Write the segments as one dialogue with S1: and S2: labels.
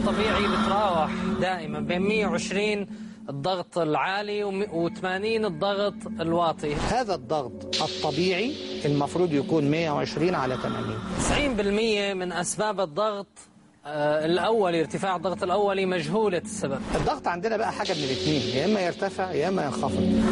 S1: الطبيعي بتراوح دائما بين 120 الضغط العالي و80 الضغط الواطي
S2: هذا الضغط الطبيعي المفروض يكون 120 على 80
S1: 90% من أسباب الضغط آه، الأولي ارتفاع الضغط الأولي مجهولة السبب
S2: الضغط عندنا بقى حاجة من الاثنين يا إما يرتفع يا إما ينخفض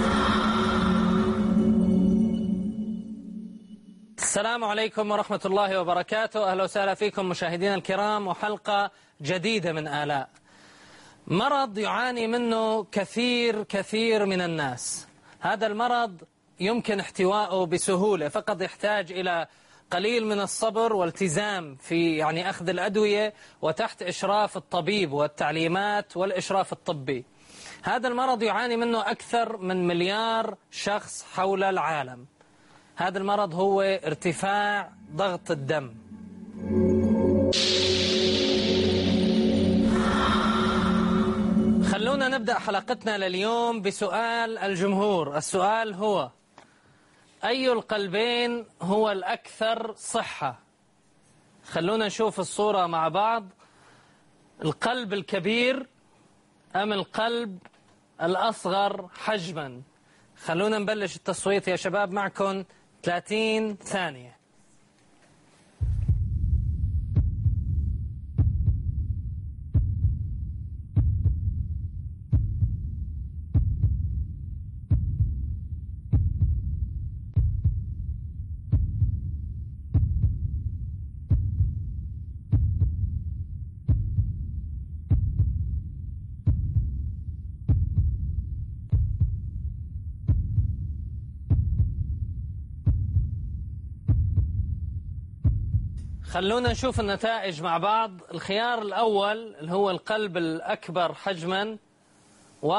S1: السلام عليكم ورحمة الله وبركاته أهلا وسهلا فيكم مشاهدينا الكرام وحلقة جديدة من آلاء مرض يعاني منه كثير كثير من الناس هذا المرض يمكن احتواءه بسهولة فقط يحتاج إلى قليل من الصبر والتزام في يعني أخذ الأدوية وتحت إشراف الطبيب والتعليمات والإشراف الطبي هذا المرض يعاني منه أكثر من مليار شخص حول العالم هذا المرض هو ارتفاع ضغط الدم خلونا نبدأ حلقتنا لليوم بسؤال الجمهور السؤال هو أي القلبين هو الأكثر صحة خلونا نشوف الصورة مع بعض القلب الكبير أم القلب الأصغر حجما خلونا نبلش التصويت يا شباب معكم 30 ثانية خلونا نشوف النتائج مع بعض الخيار الأول اللي هو القلب الأكبر حجما 81%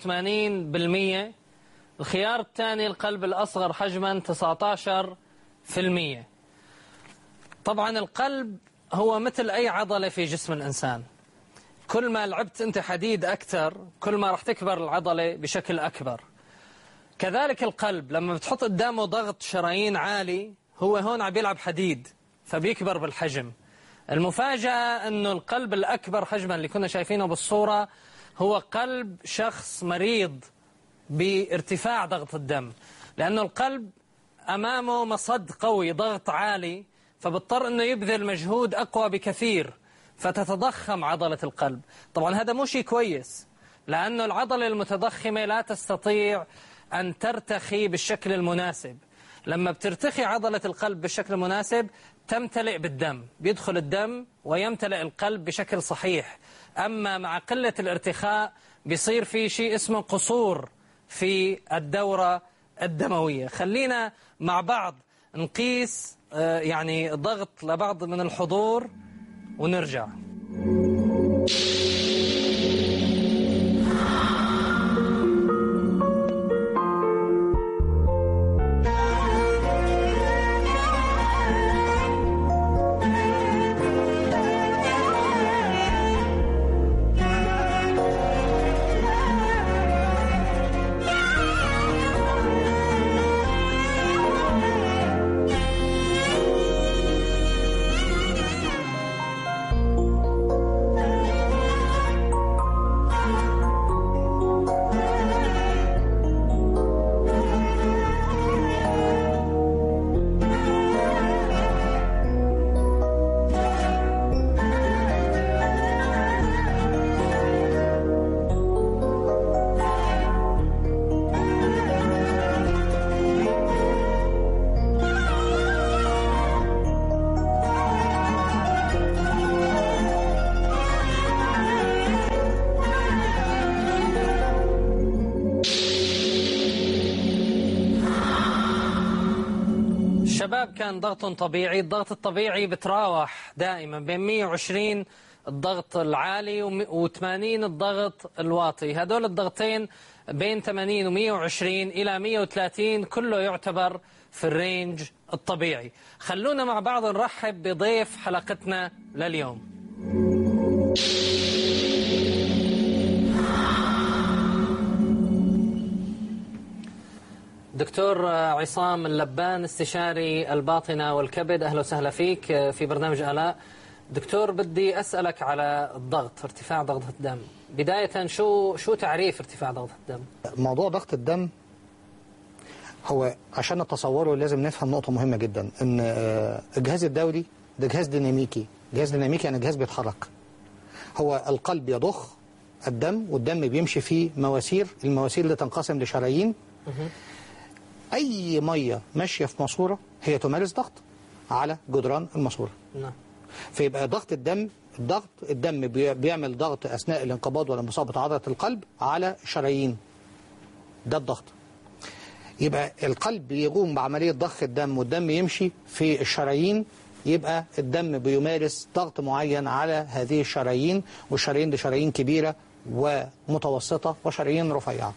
S1: الخيار الثاني القلب الأصغر حجما 19% طبعا القلب هو مثل أي عضلة في جسم الإنسان كل ما لعبت أنت حديد أكثر كل ما راح تكبر العضلة بشكل أكبر كذلك القلب لما بتحط قدامه ضغط شرايين عالي هو هون عم بيلعب حديد فبيكبر بالحجم المفاجأة أنه القلب الأكبر حجما اللي كنا شايفينه بالصورة هو قلب شخص مريض بارتفاع ضغط الدم لأنه القلب أمامه مصد قوي ضغط عالي فبضطر أنه يبذل مجهود أقوى بكثير فتتضخم عضلة القلب طبعا هذا مو شيء كويس لأنه العضلة المتضخمة لا تستطيع أن ترتخي بالشكل المناسب لما بترتخي عضلة القلب بالشكل المناسب تمتلئ بالدم بيدخل الدم ويمتلئ القلب بشكل صحيح أما مع قلة الارتخاء بيصير في شيء اسمه قصور في الدورة الدموية خلينا مع بعض نقيس آه، يعني ضغط لبعض من الحضور ونرجع الشباب كان ضغطهم طبيعي الضغط الطبيعي بتراوح دائما بين 120 الضغط العالي و80 الضغط الواطي هدول الضغطين بين 80 و 120 إلى 130 كله يعتبر في الرينج الطبيعي خلونا مع بعض نرحب بضيف حلقتنا لليوم دكتور عصام اللبان استشاري الباطنة والكبد أهلا وسهلا فيك في برنامج آلاء دكتور بدي أسألك على الضغط ارتفاع ضغط الدم بداية شو شو تعريف ارتفاع ضغط الدم
S2: موضوع ضغط الدم هو عشان نتصوره لازم نفهم نقطة مهمة جدا ان آه، الجهاز الدوري ده جهاز ديناميكي جهاز ديناميكي يعني جهاز بيتحرك هو القلب يضخ الدم والدم بيمشي فيه مواسير المواسير اللي تنقسم لشرايين اي مية ماشية في ماسورة هي تمارس ضغط على جدران الماسورة
S1: نعم
S2: فيبقى ضغط الدم الضغط الدم بي- بيعمل ضغط اثناء الانقباض والانبساط عضله القلب على الشرايين ده الضغط يبقى القلب يقوم بعمليه ضخ الدم والدم يمشي في الشرايين يبقى الدم بيمارس ضغط معين على هذه الشرايين والشرايين دي شرايين كبيره ومتوسطه وشرايين رفيعه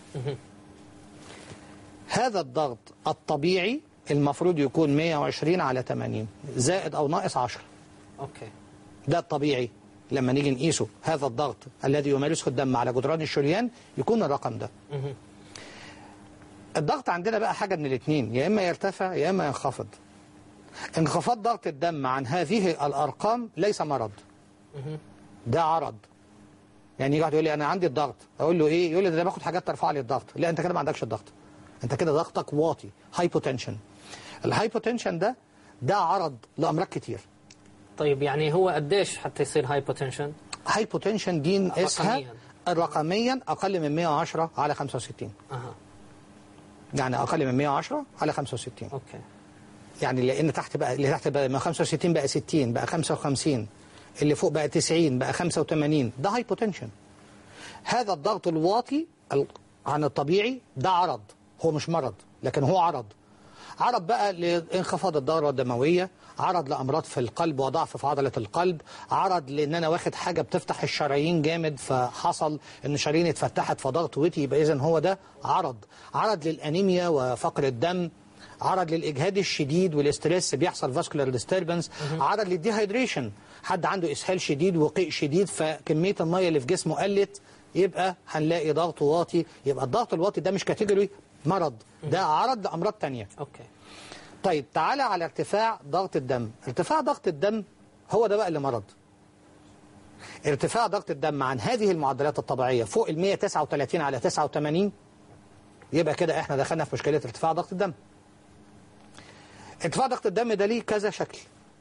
S2: هذا الضغط الطبيعي المفروض يكون 120 على 80 زائد او ناقص 10
S1: أوكي
S2: ده الطبيعي لما نيجي نقيسه هذا الضغط الذي يمارسه الدم على جدران الشريان يكون الرقم ده
S1: مهم.
S2: الضغط عندنا بقى حاجة من الاثنين يا إما يرتفع يا إما ينخفض انخفاض ضغط الدم عن هذه الأرقام ليس مرض
S1: مهم.
S2: ده عرض يعني يجي واحد يقول لي أنا عندي الضغط أقول له إيه يقول لي ده أنا باخد حاجات ترفع لي الضغط لا أنت كده ما عندكش الضغط أنت كده ضغطك واطي هايبوتنشن الهايبوتنشن ده ده عرض لأمراض كتير
S1: طيب يعني هو قديش حتى يصير هايبوتنشن
S2: هايبوتنشن دي نقيسها
S1: رقمياً.
S2: رقميا أقل من 110 على 65
S1: أها
S2: يعني أقل من 110 على 65
S1: أوكي
S2: يعني لأن تحت بقى اللي تحت بقى من 65 بقى 60 بقى 55 اللي فوق بقى 90 بقى 85 ده هايبوتنشن هذا الضغط الواطي ال- عن الطبيعي ده عرض هو مش مرض لكن هو عرض عرض بقى لانخفاض الدورة الدموية عرض لأمراض في القلب وضعف في عضلة القلب عرض لأن أنا واخد حاجة بتفتح الشرايين جامد فحصل أن الشرايين اتفتحت فضغط وطي يبقى إذن هو ده عرض عرض للأنيميا وفقر الدم عرض للإجهاد الشديد والاسترس بيحصل فاسكولار ديستربنس عرض للديهايدريشن حد عنده إسهال شديد وقيء شديد فكمية المية اللي في جسمه قلت يبقى هنلاقي ضغطه واطي يبقى الضغط الواطي ده مش كاتيجوري مرض ده عرض لأمراض تانية
S1: أوكي
S2: طيب تعالى على ارتفاع ضغط الدم ارتفاع ضغط الدم هو ده بقى اللي مرض ارتفاع ضغط الدم عن هذه المعدلات الطبيعية فوق ال 139 على 89 يبقى كده احنا دخلنا في مشكلة ارتفاع ضغط الدم ارتفاع ضغط الدم ده ليه كذا شكل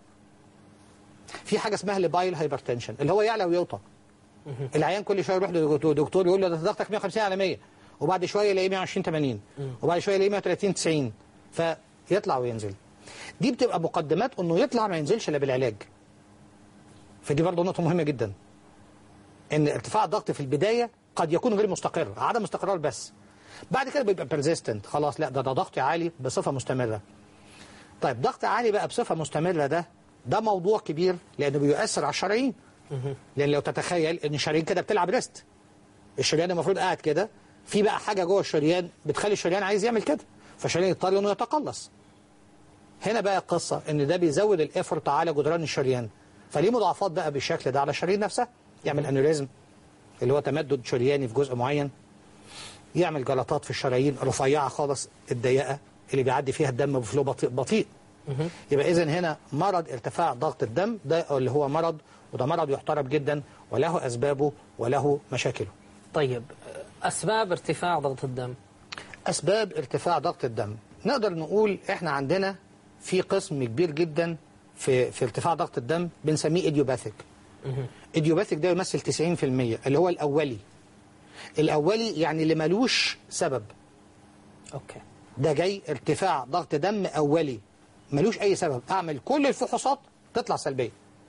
S2: في حاجة اسمها لبايل هايبرتنشن اللي هو يعلى ويوطى العيان كل شويه يروح لدكتور يقول له ده ضغطك 150 على 100 وبعد شويه يلاقيه 120 80 وبعد شويه يلاقيه 130 90 فيطلع وينزل دي بتبقى مقدمات انه يطلع ما ينزلش الا بالعلاج فدي برضه نقطه مهمه جدا ان ارتفاع الضغط في البدايه قد يكون غير مستقر عدم استقرار بس بعد كده بيبقى بيرزيستنت خلاص لا ده ده ضغطي عالي بصفه مستمره طيب ضغط عالي بقى بصفه مستمره ده ده موضوع كبير لانه بيؤثر على الشرايين لان لو تتخيل ان الشرايين كده بتلعب ريست الشريان المفروض قاعد كده في بقى حاجه جوه الشريان بتخلي الشريان عايز يعمل كده فالشريان يضطر انه يتقلص هنا بقى القصه ان ده بيزود الافرط على جدران الشريان فليه مضاعفات بقى بالشكل ده على الشرايين نفسها يعمل انوريزم اللي هو تمدد شرياني في جزء معين يعمل جلطات في الشرايين رفيعه خالص الضيقه اللي بيعدي فيها الدم بفلو بطيء, بطيء. يبقى اذا هنا مرض ارتفاع ضغط الدم ده اللي هو مرض وده مرض يحترم جدا وله اسبابه وله مشاكله
S1: طيب أسباب ارتفاع ضغط الدم
S2: أسباب ارتفاع ضغط الدم نقدر نقول إحنا عندنا في قسم كبير جدا في في ارتفاع ضغط الدم بنسميه ايديوباثيك ايديوباثيك ده يمثل 90% اللي هو الأولي الأولي يعني اللي ملوش سبب
S1: أوكي
S2: ده جاي ارتفاع ضغط دم أولي ملوش أي سبب أعمل كل الفحوصات تطلع سلبية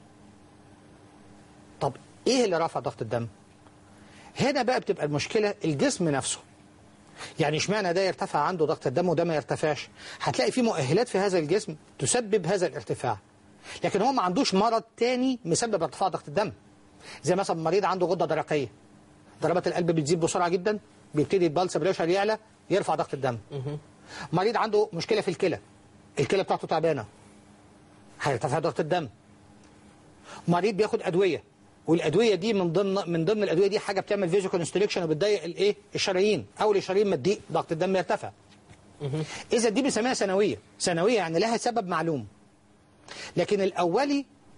S2: طب إيه اللي رفع ضغط الدم هنا بقى بتبقى المشكلة الجسم نفسه يعني اشمعنى ده يرتفع عنده ضغط الدم وده ما يرتفعش هتلاقي في مؤهلات في هذا الجسم تسبب هذا الارتفاع لكن هو ما عندوش مرض تاني مسبب ارتفاع ضغط الدم زي مثلا مريض عنده غدة درقية ضربات القلب بتزيد بسرعة جدا بيبتدي البلس بريشر يعلى يرفع ضغط الدم مريض عنده مشكلة في الكلى الكلى بتاعته تعبانة هيرتفع ضغط الدم مريض بياخد أدوية والادويه دي من ضمن من ضمن الادويه دي حاجه بتعمل فيجو كونستريكشن وبتضيق الايه الشرايين اول الشرايين ما تضيق ضغط الدم يرتفع اذا دي بنسميها سنويه سنويه يعني لها سبب معلوم لكن الاولي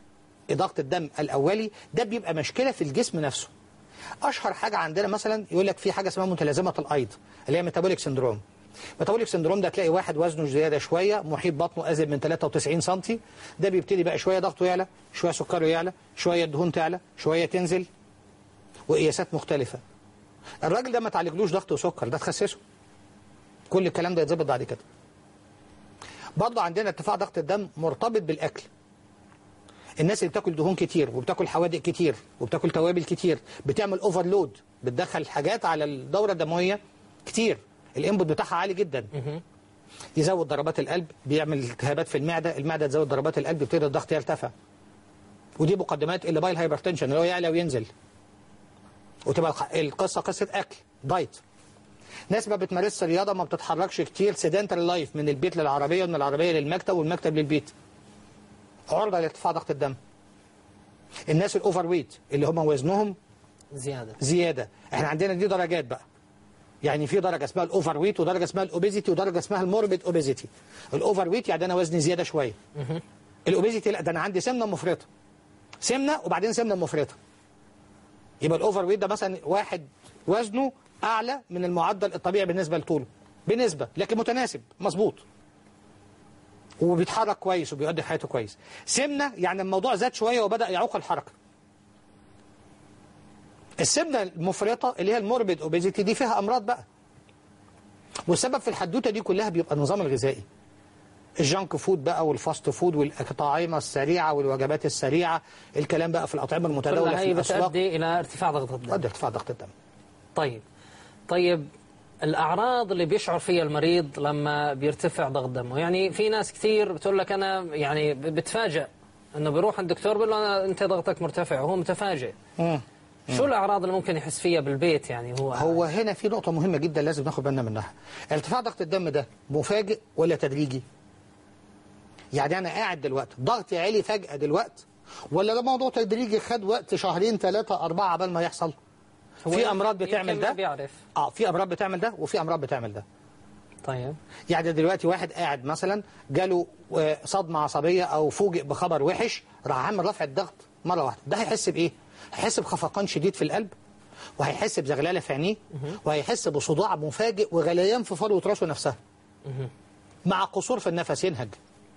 S2: ضغط الدم الاولي ده بيبقى مشكله في الجسم نفسه اشهر حاجه عندنا مثلا يقول لك في حاجه اسمها متلازمه الايض اللي هي ميتابوليك سندروم ميتابوليك سندروم ده تلاقي واحد وزنه زياده شويه محيط بطنه ازيد من 93 سم ده بيبتدي بقى شويه ضغطه يعلى شويه سكره يعلى شويه دهون تعلى شويه تنزل وقياسات مختلفه الراجل ده ما تعالجلوش ضغط وسكر ده تخسسه كل الكلام ده يتظبط بعد كده برضه عندنا ارتفاع ضغط الدم مرتبط بالاكل الناس اللي بتاكل دهون كتير وبتاكل حوادق كتير وبتاكل توابل كتير بتعمل اوفرلود بتدخل حاجات على الدوره الدمويه كتير الانبوت بتاعها عالي جدا يزود ضربات القلب بيعمل التهابات في المعده المعده تزود ضربات القلب يبتدي الضغط يرتفع ودي مقدمات اللي بايل هايبرتنشن اللي هو يعلى وينزل وتبقى القصه قصه اكل دايت ناس ما بتمارسش رياضه ما بتتحركش كتير سيدنتري لايف من البيت للعربيه ومن العربيه للمكتب والمكتب للبيت عرضه لارتفاع ضغط الدم الناس الاوفر ويت اللي هم وزنهم
S1: زيادة
S2: زياده احنا عندنا دي درجات بقى يعني في درجه اسمها الاوفر ويت ودرجه اسمها الاوبيزيتي ودرجه اسمها الموربيد اوبيزيتي الاوفر ويت يعني انا وزني زياده شويه الاوبيزيتي لا ده انا عندي سمنه مفرطه سمنه وبعدين سمنه مفرطه يبقى الاوفر ويت ده مثلا واحد وزنه اعلى من المعدل الطبيعي بالنسبه لطوله بنسبه لكن متناسب مظبوط وبيتحرك كويس وبيؤدي حياته كويس سمنه يعني الموضوع زاد شويه وبدا يعوق الحركه السمنه المفرطه اللي هي الموربيد اوبيزيتي دي فيها امراض بقى والسبب في الحدوته دي كلها بيبقى النظام الغذائي الجانك فود بقى والفاست فود والطعيمه السريعه والوجبات السريعه الكلام بقى في الاطعمه المتداوله
S1: كلها
S2: في
S1: هي
S2: الاسواق
S1: بتؤدي إلى ارتفاع ضغط الدم
S2: تؤدي ارتفاع ضغط الدم
S1: طيب طيب الأعراض اللي بيشعر فيها المريض لما بيرتفع ضغط دمه يعني في ناس كثير بتقول لك أنا يعني بتفاجأ أنه بيروح عند الدكتور بيقول له أنا أنت ضغطك مرتفع وهو متفاجئ
S2: مم.
S1: شو الأعراض اللي ممكن يحس فيها بالبيت يعني هو
S2: هو هنا في نقطة مهمة جدا لازم ناخد بالنا منها ارتفاع ضغط الدم ده مفاجئ ولا تدريجي يعني أنا قاعد دلوقتي ضغطي عالي فجأة دلوقتي ولا ده موضوع تدريجي خد وقت شهرين ثلاثة أربعة قبل ما يحصل
S1: هو
S2: في
S1: يمكن-
S2: أمراض بتعمل
S1: يمكن ما
S2: ده
S1: بيعرف
S2: اه في أمراض بتعمل ده وفي أمراض بتعمل ده
S1: طيب
S2: يعني دلوقتي واحد قاعد مثلا جاله آه، صدمة عصبية أو فوجئ بخبر وحش راح عامل رفع الضغط مرة واحدة ده هيحس بإيه؟ هيحس بخفقان شديد في القلب وهيحس بزغلله في عينيه وهيحس بصداع مفاجئ وغليان في فروة راسه نفسها مع قصور في النفس ينهج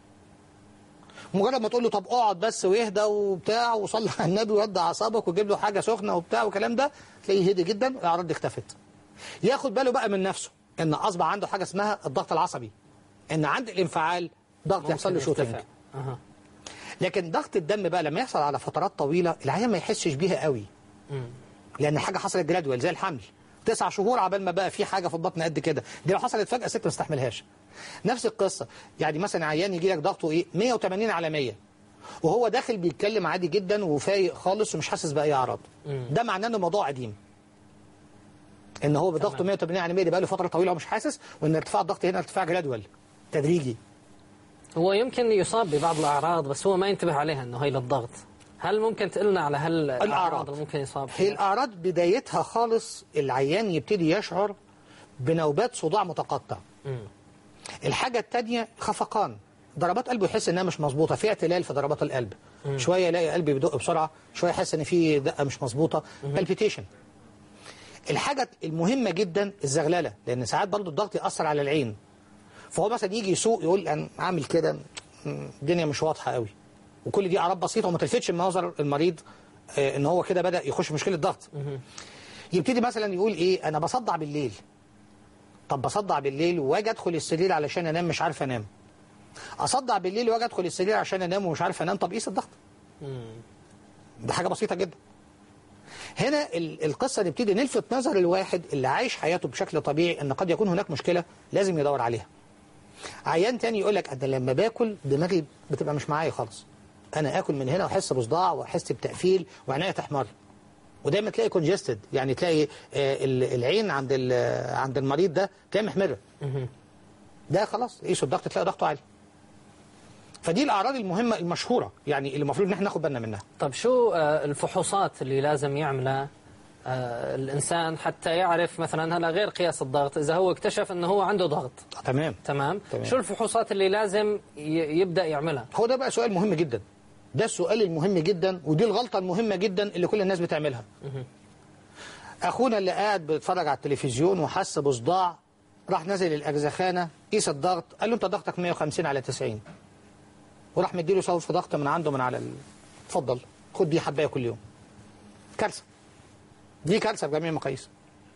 S2: مجرد ما تقول له طب اقعد بس واهدى وبتاع وصلي على النبي وودع اعصابك وجيب له حاجه سخنه وبتاع والكلام ده تلاقيه هدي جدا والاعراض دي اختفت ياخد باله بقى من نفسه ان اصبح عنده حاجه اسمها الضغط العصبي ان عند الانفعال ضغط يحصل له
S1: ممكن
S2: شوتنج
S1: يرتفع. أها. لكن
S2: لكن ضغط الدم بقى لما يحصل على فترات طويله العيان ما يحسش بيها قوي لان حاجه حصلت جرادوال زي الحمل تسع شهور عبال ما بقى في حاجه في البطن قد كده دي لو حصلت فجاه الست ما تستحملهاش نفس القصه يعني مثلا عيان يجي لك ضغطه ايه 180 على 100 وهو داخل بيتكلم عادي جدا وفايق خالص ومش حاسس باي اعراض ده معناه ان الموضوع قديم ان هو بضغطه 180 على 100 دي بقى له فتره طويله ومش حاسس وان ارتفاع الضغط هنا ارتفاع جرادوال تدريجي
S1: هو يمكن يصاب ببعض الأعراض بس هو ما ينتبه عليها أنه هي للضغط هل ممكن تقلنا على هل الأعراض اللي ممكن يصاب
S2: هي
S1: فيها
S2: الأعراض بدايتها خالص العيان يبتدي يشعر بنوبات صداع متقطع الحاجة التانية خفقان ضربات قلبه يحس انها مش مظبوطه في اعتلال في ضربات القلب شويه يلاقي قلبي بيدق بسرعه شويه يحس ان في دقه مش مظبوطه بالبيتيشن الحاجه المهمه جدا الزغلله لان ساعات برضو الضغط ياثر على العين فهو مثلا يجي يسوق يقول انا عامل كده م- الدنيا مش واضحه قوي وكل دي اعراض بسيطه وما تلفتش النظر المريض آه، ان هو كده بدا يخش في مشكله ضغط يبتدي مثلا يقول ايه انا بصدع بالليل طب بصدع بالليل واجي ادخل السرير علشان انام مش عارف انام اصدع بالليل واجي ادخل السرير عشان انام ومش عارف انام طب قيس الضغط ده حاجه بسيطه جدا هنا ال- القصه نبتدي نلفت نظر الواحد اللي عايش حياته بشكل طبيعي ان قد يكون هناك مشكله لازم يدور عليها عيان تاني يقول لك انا لما باكل دماغي بتبقى مش معايا خالص انا اكل من هنا واحس بصداع واحس بتقفيل وعينيا تحمر ودايما تلاقي كونجستد يعني تلاقي آه، ال- العين عند ال- عند المريض ده تلاقي محمره ده خلاص قيسوا الضغط تلاقي ضغطه عالي فدي الاعراض المهمه المشهوره يعني اللي المفروض ان احنا ناخد بالنا منها
S1: طب شو آه، الفحوصات اللي لازم يعملها آه، الإنسان حتى يعرف مثلا هلا غير قياس الضغط إذا هو اكتشف أنه هو عنده ضغط
S2: آه، تمام
S1: تمام
S2: تمام.
S1: شو الفحوصات اللي لازم ي- يبدأ يعملها
S2: هو ده بقى سؤال مهم جدا ده السؤال المهم جدا ودي الغلطة المهمة جدا اللي كل الناس بتعملها أخونا اللي قاعد بيتفرج على التلفزيون وحس بصداع راح نزل الأجزخانة قيس الضغط قال له أنت ضغطك 150 على 90 وراح مديله سوف ضغط من عنده من على ال... اتفضل خد دي حباية كل يوم كارثة دي كارثة بجميع المقاييس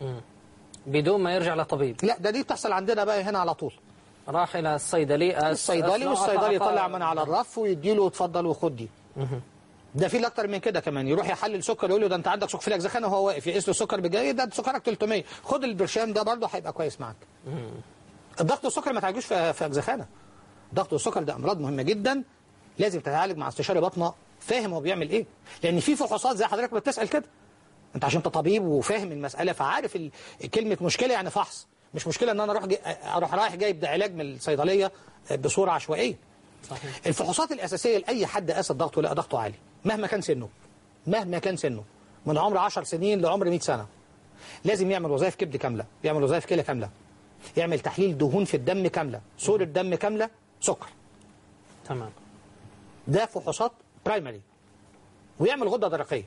S1: بدون ما يرجع لطبيب
S2: لا ده دي بتحصل عندنا بقى هنا على طول
S1: راح إلى الصيدلي أس-
S2: الصيدلي
S1: أسلوع
S2: والصيدلي
S1: أعطى-
S2: يطلع من على الرف ويديله اتفضل وخد دي ده في اكتر من كده كمان يروح يحلل سكر يقول له ده انت عندك سكر في الاجزخانه وهو واقف يقيس له سكر بجاي ده سكرك 300 خد البرشام ده برضه هيبقى كويس معاك الضغط والسكر ما تعالجوش في في اجزخانه الضغط والسكر ده امراض مهمه جدا لازم تتعالج مع استشاري باطنه فاهم هو بيعمل ايه لان في فحوصات زي حضرتك بتسال كده انت عشان انت طبيب وفاهم المساله فعارف ال... كلمه مشكله يعني فحص مش مشكله ان انا اروح جي... اروح رايح جايب ده علاج من الصيدليه بصوره عشوائيه
S1: صحيح
S2: الفحوصات الأساسية لأي حد قاس الضغط ولقى ضغطه عالي مهما كان سنه مهما كان سنه من عمر 10 سنين لعمر 100 سنة لازم يعمل وظائف كبد كاملة يعمل وظائف كلى كاملة يعمل تحليل دهون في الدم كاملة صورة دم كاملة سكر
S1: تمام
S2: ده فحوصات برايمري ويعمل غدة درقية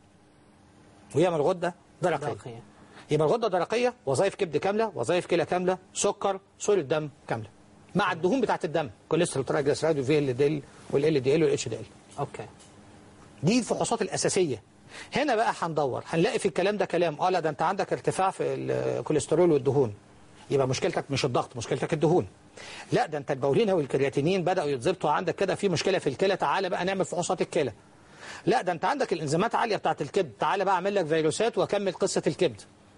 S2: ويعمل غدة درقية
S1: درقية.
S2: يبقى الغدة الدرقية وظائف كبد كاملة وظائف كلى كاملة سكر صورة دم كاملة مع الدهون بتاعت الدم كوليسترول ترايجليسيرايد وفي ال دي ال والال دي ال والاتش دي ال
S1: أوكي
S2: دي الفحوصات الأساسية هنا بقى هندور هنلاقي في الكلام ده كلام اه لا ده انت عندك ارتفاع في الكوليسترول والدهون يبقى مشكلتك مش الضغط مشكلتك الدهون لا ده انت البولين والكرياتينين بدأوا يتظبطوا عندك كده في مشكلة في الكلى تعالى بقى نعمل فحوصات الكلى لا ده انت عندك الانزيمات عالية بتاعت الكبد تعالى بقى اعمل لك فيروسات واكمل قصة الكبد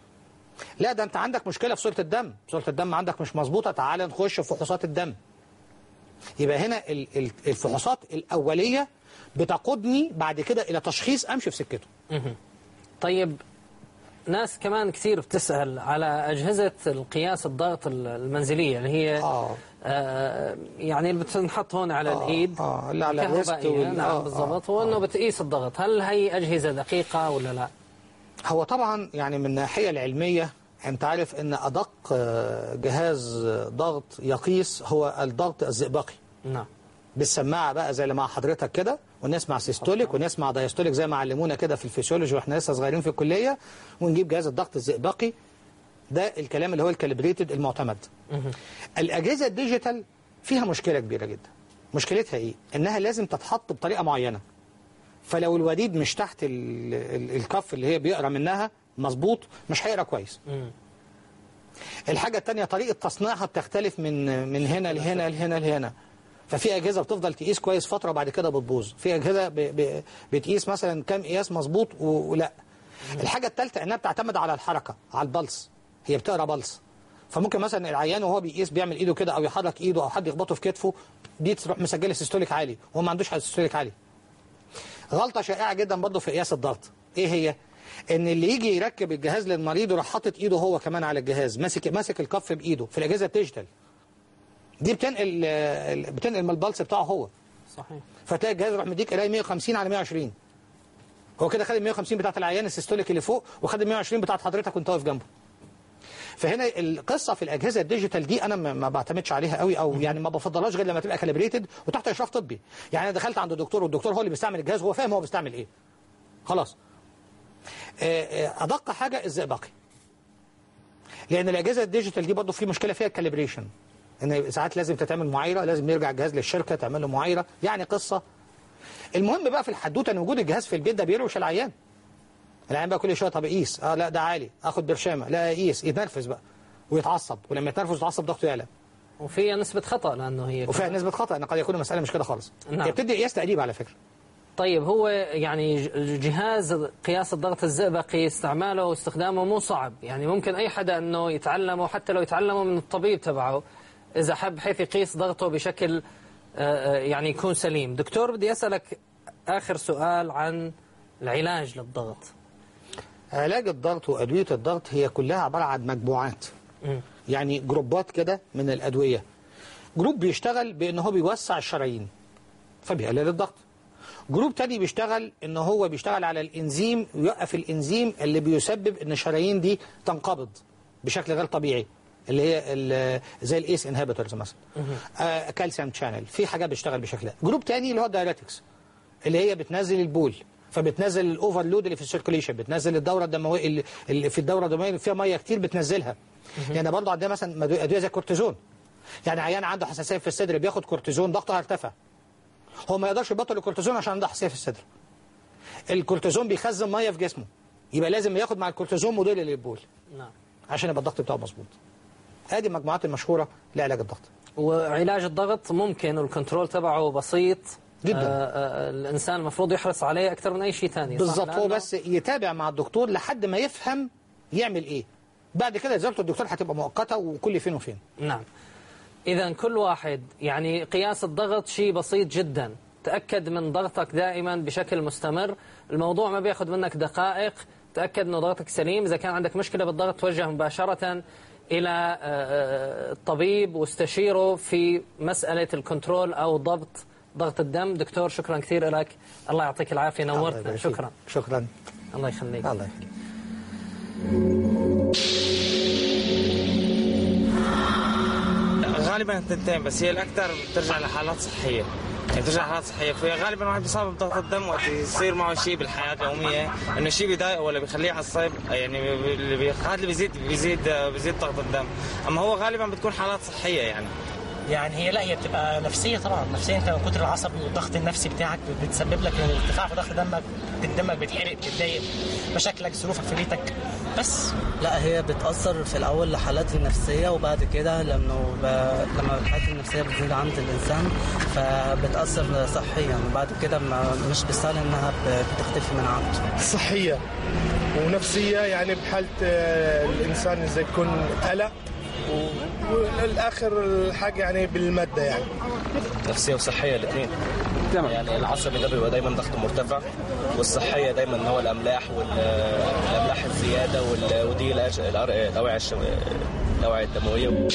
S2: لا ده انت عندك مشكلة في صورة الدم صورة الدم عندك مش مظبوطة تعالى نخش في فحوصات الدم يبقى هنا ال- ال- الفحوصات الأولية بتقودني بعد كده إلى تشخيص أمشي في سكته
S1: طيب ناس كمان كثير بتسأل على أجهزة القياس الضغط ال- المنزلية اللي هي
S2: آه.
S1: آه يعني اللي بتنحط هون على
S2: آه،
S1: الإيد
S2: آه، اللي على الريست
S1: كهربائية
S2: وال-
S1: نعم
S2: آه،
S1: بالضبط
S2: آه،
S1: وأنه بتقيس الضغط هل هي أجهزة دقيقة ولا لا؟
S2: هو طبعا يعني من الناحية العلمية أنت عارف أن أدق آه، جهاز ضغط يقيس هو الضغط الزئبقي
S1: نعم
S2: بالسماعة بقى زي اللي مع حضرتك كده ونسمع سيستوليك ونسمع دايستوليك زي ما علمونا كده في الفسيولوجي واحنا لسه صغيرين في الكلية ونجيب جهاز الضغط الزئبقي ده الكلام اللي هو الكاليبريتد المعتمد الأجهزة الديجيتال فيها مشكلة كبيرة جدا مشكلتها إيه؟ إنها لازم تتحط بطريقة معينة فلو الوديد مش تحت ال ال الكف اللي هي بيقرا منها مظبوط مش هيقرا كويس
S1: مم.
S2: الحاجة التانية طريقة تصنيعها بتختلف من من هنا لهنا لهنا لهنا ففي أجهزة بتفضل تقيس كويس فترة وبعد كده بتبوظ في أجهزة ب... ب... بتقيس مثلا كام قياس مظبوط و... ولا الحاجة التالتة إنها بتعتمد على الحركة على البلس هي بتقرا بلس فممكن مثلا العيان وهو بيقيس بيعمل ايده كده او يحرك ايده او حد يخبطه في كتفه دي تروح مسجله سيستوليك عالي وهو ما عندوش سيستوليك عالي غلطة شائعة جدا برضه في قياس الضغط ايه هي ان اللي يجي يركب الجهاز للمريض يروح حاطط ايده هو كمان على الجهاز ماسك ماسك الكف بايده في الاجهزه الديجيتال دي بتنقل آه، بتنقل من البلس بتاعه هو
S1: صحيح
S2: فتلاقي الجهاز يروح مديك قرايه 150 على 120 هو كده خد ال 150 بتاعت العيان السيستوليك اللي فوق وخد ال 120 بتاعت حضرتك وانت واقف جنبه فهنا القصه في الاجهزه الديجيتال دي انا ما ما بعتمدش عليها قوي او يعني ما بفضلهاش غير لما تبقى كاليبريتد وتحت اشراف طبي يعني انا دخلت عند الدكتور والدكتور هو اللي بيستعمل الجهاز وهو فاهم هو بيستعمل ايه خلاص آه، آه، ادق حاجه الزئبقي لان الاجهزه الديجيتال دي برضه في مشكله فيها الكاليبريشن ان ساعات لازم تتعمل معايره لازم يرجع الجهاز للشركه تعمل له معايره يعني قصه المهم بقى في الحدوته ان وجود الجهاز في البيت ده بيروش العيان العيان بقى كل شويه طب اقيس اه لا ده عالي اخد برشامه لا اقيس يتنرفز بقى ويتعصب ولما يتنرفز ويتعصب ضغطه يعلى
S1: وفيها نسبة خطأ لأنه هي
S2: وفيها نسبه خطا ان قد يكون المساله مش كده خالص
S1: نعم.
S2: هي بتدي قياس تقريب على فكره
S1: طيب هو يعني ج- جهاز قياس الضغط الزئبقي استعماله واستخدامه مو صعب يعني ممكن أي حدا أنه يتعلمه حتى لو يتعلمه من الطبيب تبعه إذا حب حيث يقيس ضغطه بشكل آه، آه، يعني يكون سليم دكتور بدي أسألك آخر سؤال عن العلاج للضغط
S2: علاج الضغط وادويه الضغط هي كلها عباره عن مجموعات
S1: مم.
S2: يعني جروبات كده من الادويه جروب بيشتغل بان هو بيوسع الشرايين فبيقلل الضغط جروب تاني بيشتغل ان هو بيشتغل على الانزيم ويوقف الانزيم اللي بيسبب ان الشرايين دي تنقبض بشكل غير طبيعي اللي هي ال- زي الايس انهبيتورز مثلا آه كالسيوم شانل في حاجات بتشتغل بشكل ده جروب تاني اللي هو الدايريتكس اللي هي بتنزل البول فبتنزل الاوفرلود اللي في السيركوليشن بتنزل الدوره الدمويه اللي- اللي في الدوره الدمويه اللي فيها ميه كتير بتنزلها يعني برضه عندنا مثلا مدو- ادويه زي الكورتيزون يعني عيان عنده حساسيه في الصدر بياخد كورتيزون ضغطه هيرتفع هو ما يقدرش يبطل الكورتيزون عشان عنده حساسيه في الصدر الكورتيزون بيخزن ميه في جسمه يبقى لازم ياخد مع الكورتيزون موديل للبول
S1: نعم
S2: عشان يبقى الضغط بتاعه مظبوط ادي المجموعات المشهوره لعلاج الضغط
S1: وعلاج الضغط ممكن والكنترول تبعه بسيط
S2: جداً.
S1: آه آه الإنسان المفروض يحرص عليه أكثر من أي شيء ثاني صح؟
S2: بالظبط هو
S1: لأنه-
S2: بس يتابع مع الدكتور لحد ما يفهم يعمل ايه بعد كده زيارته الدكتور هتبقى مؤقته وكل فين وفين
S1: نعم إذا كل واحد يعني قياس الضغط شيء بسيط جدا تأكد من ضغطك دائما بشكل مستمر الموضوع ما بياخذ منك دقائق تأكد أنه ضغطك سليم إذا كان عندك مشكلة بالضغط توجه مباشرة إلى آه، آه، الطبيب واستشيره في مسألة الكنترول أو ضبط ضغط الدم دكتور شكرا كثير لك الله يعطيك العافية
S2: الله
S1: نورتنا
S2: يبارك فيك.
S1: شكرا
S2: شكرا
S1: الله يخليك
S2: الله يخليك
S3: غالبا الثنتين بس هي الاكثر بترجع لحالات صحيه يعني بترجع لحالات صحيه فهي غالبا واحد بيصاب بضغط الدم وقت يصير معه شيء بالحياه اليوميه انه شيء بيضايقه ولا بيخليه عصب يعني اللي بي- هذا اللي بيزيد بيزيد بيزيد ضغط الدم اما هو غالبا بتكون حالات صحيه يعني
S4: يعني هي لا هي بتبقى نفسيه طبعا نفسيه انت من كتر العصب والضغط النفسي بتاعك بتسبب لك ارتفاع في ضغط دمك دمك بيتحرق بتتضايق مشاكلك ظروفك في بيتك بس
S5: لا هي بتأثر في الأول لحالاتي النفسية وبعد كده لما ب... لما الحالات النفسية بتزيد عند الإنسان فبتأثر صحيا وبعد كده ما... مش بالسهل إنها ب- بتختفي من عنده
S6: صحية ونفسية يعني بحالة آه، الإنسان إذا يكون قلق و- والآخر الحاجة يعني بالمادة يعني
S7: نفسيه وصحيه الاثنين تمام يعني العصبي ده بيبقى دايما ضغطه مرتفع والصحيه دايما ان هو الاملاح والاملاح الزياده وال- ودي الأج- الأر- الاوعيه الشو... الاوعيه الدمويه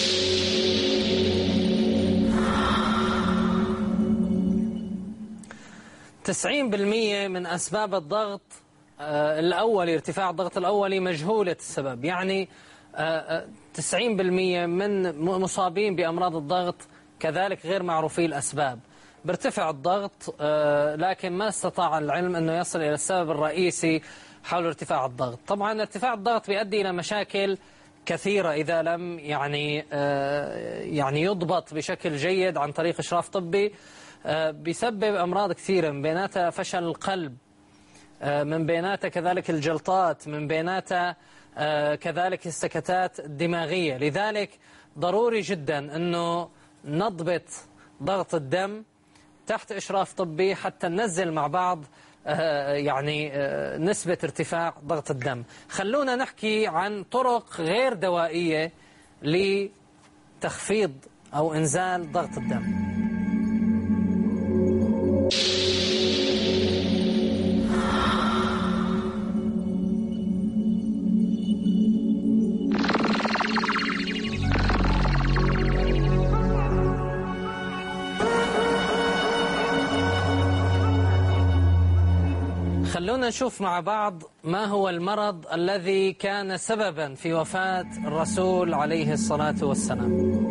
S1: 90% من أسباب الضغط آه، الأولي ارتفاع الضغط الأولي مجهولة السبب يعني آه، آه، 90% من م- مصابين بأمراض الضغط كذلك غير معروفي الأسباب بيرتفع الضغط آه، لكن ما استطاع العلم أنه يصل إلى السبب الرئيسي حول ارتفاع الضغط طبعا ارتفاع الضغط بيؤدي إلى مشاكل كثيرة إذا لم يعني آه، يعني يضبط بشكل جيد عن طريق إشراف طبي آه، بيسبب أمراض كثيرة من بيناتها فشل القلب آه، من بيناتها كذلك الجلطات من بيناتها آه، كذلك السكتات الدماغية لذلك ضروري جدا أنه نضبط ضغط الدم تحت إشراف طبي حتى ننزل مع بعض آه، يعني آه، نسبة ارتفاع ضغط الدم خلونا نحكي عن طرق غير دوائية لتخفيض أو إنزال ضغط الدم خلونا نشوف مع بعض ما هو المرض الذي كان سببا في وفاة الرسول عليه الصلاة والسلام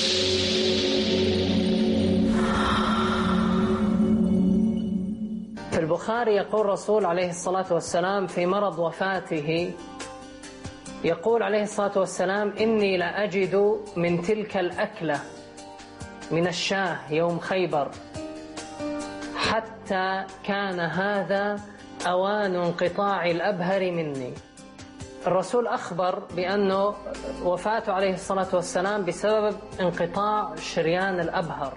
S1: في البخاري يقول الرسول عليه الصلاة والسلام في مرض وفاته يقول عليه الصلاة والسلام إني لأجد من تلك الأكلة من الشاه يوم خيبر حتى كان هذا أوان انقطاع الأبهر مني الرسول أخبر بأنه وفاته عليه الصلاة والسلام بسبب انقطاع شريان الأبهر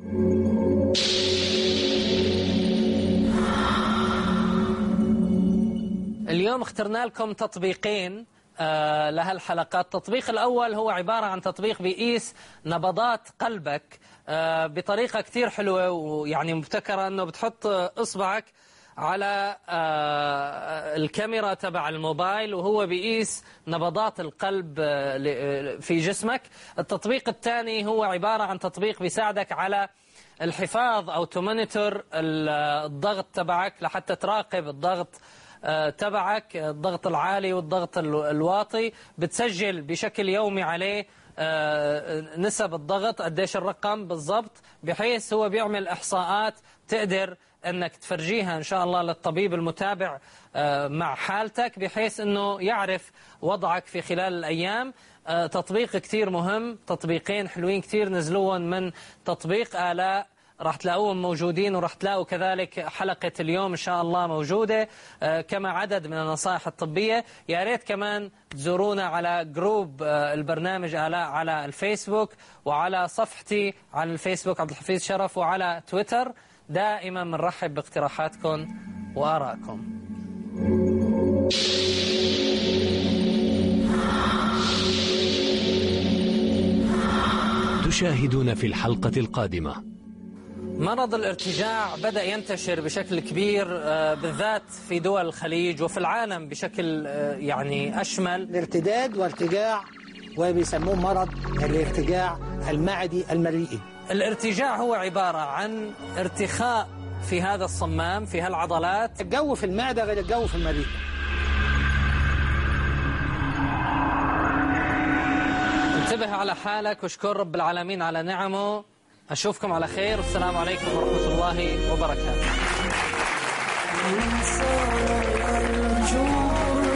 S1: اليوم اخترنا لكم تطبيقين آه، لهالحلقات التطبيق الأول هو عبارة عن تطبيق بيقيس نبضات قلبك آه، بطريقة كتير حلوة ويعني مبتكرة أنه بتحط إصبعك على آه، الكاميرا تبع الموبايل وهو بيقيس نبضات القلب آه، ل- في جسمك التطبيق الثاني هو عبارة عن تطبيق بيساعدك على الحفاظ أو تمونيتور الضغط تبعك لحتى تراقب الضغط آه، تبعك الضغط العالي والضغط ال- الواطي بتسجل بشكل يومي عليه آه، نسب الضغط قديش الرقم بالضبط بحيث هو بيعمل إحصاءات تقدر أنك تفرجيها إن شاء الله للطبيب المتابع آه، مع حالتك بحيث أنه يعرف وضعك في خلال الأيام آه، تطبيق كتير مهم تطبيقين حلوين كتير نزلوهم من تطبيق آلاء راح تلاقوهم موجودين وراح تلاقوا كذلك حلقة اليوم إن شاء الله موجودة آه، كما عدد من النصائح الطبية يا ريت كمان تزورونا على جروب آه، البرنامج آلاء على الفيسبوك وعلى صفحتي على الفيسبوك عبد الحفيظ شرف وعلى تويتر دائما بنرحب باقتراحاتكم وآرائكم
S8: تشاهدون في الحلقة القادمة
S1: مرض الارتجاع بدأ ينتشر بشكل كبير آه، بالذات في دول الخليج وفي العالم بشكل آه، يعني أشمل
S2: الارتداد وارتجاع وبيسموه مرض الارتجاع المعدي المريئي
S1: الارتجاع هو عبارة عن ارتخاء في هذا الصمام في هالعضلات
S2: الجو في المعدة غير الجو في المريء
S1: انتبه على حالك واشكر رب العالمين على نعمه أشوفكم على خير والسلام عليكم ورحمة الله وبركاته